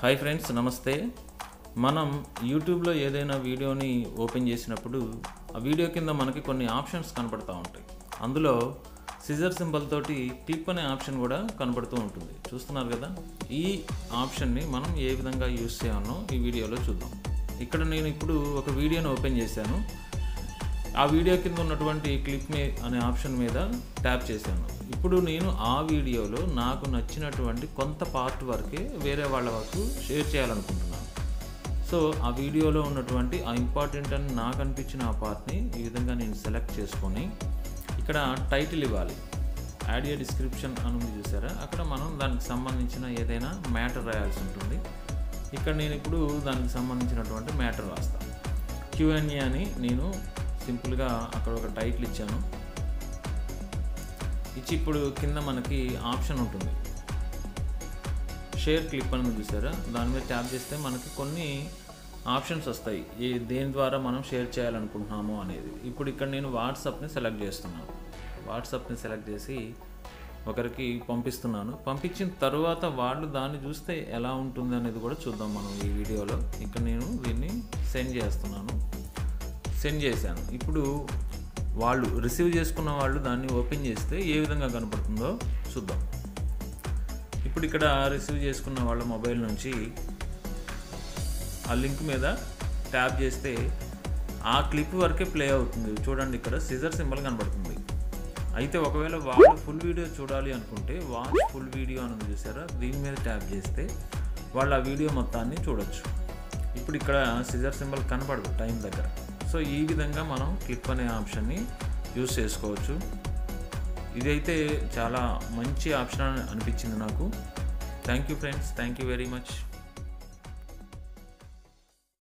hi friends నమస్తే మనం యూట్యూబ్లో ఏదైనా వీడియోని ఓపెన్ చేసినప్పుడు ఆ వీడియో కింద మనకి కొన్ని ఆప్షన్స్ కనపడతా ఉంటాయి అందులో సిజర్ సింబల్ తోటి క్లిప్ అనే ఆప్షన్ కూడా కనపడుతూ ఉంటుంది చూస్తున్నారు కదా ఈ ఆప్షన్ని మనం ఏ విధంగా యూస్ చేయాలో ఈ వీడియోలో చూద్దాం ఇక్కడ నేను ఇప్పుడు ఒక వీడియోని ఓపెన్ చేశాను ఆ వీడియో కింద ఉన్నటువంటి క్లిక్ మీ అనే ఆప్షన్ మీద ట్యాప్ చేశాను ఇప్పుడు నేను ఆ వీడియోలో నాకు నచ్చినటువంటి కొంత పార్ట్ వరకే వేరే వాళ్ళ వరకు షేర్ చేయాలనుకుంటున్నాను సో ఆ వీడియోలో ఉన్నటువంటి ఆ ఇంపార్టెంట్ అని నాకు అనిపించిన ఆ పార్ట్ని ఈ విధంగా నేను సెలెక్ట్ చేసుకొని ఇక్కడ టైటిల్ ఇవ్వాలి యాడ్ ఏ డిస్క్రిప్షన్ అని ఉంది చూసారా అక్కడ మనం దానికి సంబంధించిన ఏదైనా మ్యాటర్ రాయాల్సి ఉంటుంది ఇక్కడ నేను ఇప్పుడు దానికి సంబంధించినటువంటి మ్యాటర్ రాస్తాను క్యూఎన్ఏ అని నేను సింపుల్గా అక్కడ ఒక టైటిల్ ఇచ్చాను ఇచ్చి ఇప్పుడు కింద మనకి ఆప్షన్ ఉంటుంది షేర్ క్లిప్ అని చూసారా దాని మీద ట్యాప్ చేస్తే మనకి కొన్ని ఆప్షన్స్ వస్తాయి ఏ దేని ద్వారా మనం షేర్ చేయాలనుకుంటున్నాము అనేది ఇప్పుడు ఇక్కడ నేను వాట్సాప్ని సెలెక్ట్ చేస్తున్నాను వాట్సాప్ని సెలెక్ట్ చేసి ఒకరికి పంపిస్తున్నాను పంపించిన తర్వాత వాళ్ళు దాన్ని చూస్తే ఎలా ఉంటుంది అనేది కూడా చూద్దాం మనం ఈ వీడియోలో ఇక్కడ నేను దీన్ని సెండ్ చేస్తున్నాను సెండ్ చేశాను ఇప్పుడు వాళ్ళు రిసీవ్ చేసుకున్న వాళ్ళు దాన్ని ఓపెన్ చేస్తే ఏ విధంగా కనపడుతుందో చూద్దాం ఇప్పుడు ఇక్కడ రిసీవ్ చేసుకున్న వాళ్ళ మొబైల్ నుంచి ఆ లింక్ మీద ట్యాప్ చేస్తే ఆ క్లిప్ వరకే ప్లే అవుతుంది చూడండి ఇక్కడ సిజర్ సింబల్ కనబడుతుంది అయితే ఒకవేళ వాళ్ళు ఫుల్ వీడియో చూడాలి అనుకుంటే వాచ్ ఫుల్ వీడియో అని ఉంది చూసారా దీని మీద ట్యాప్ చేస్తే వాళ్ళు ఆ వీడియో మొత్తాన్ని చూడొచ్చు ఇప్పుడు ఇక్కడ సిజర్ సింబల్ కనపడదు టైం దగ్గర సో ఈ విధంగా మనం క్లిప్ అనే ఆప్షన్ని యూస్ చేసుకోవచ్చు ఇదైతే చాలా మంచి ఆప్షన్ అని అనిపించింది నాకు thank you friends thank you very much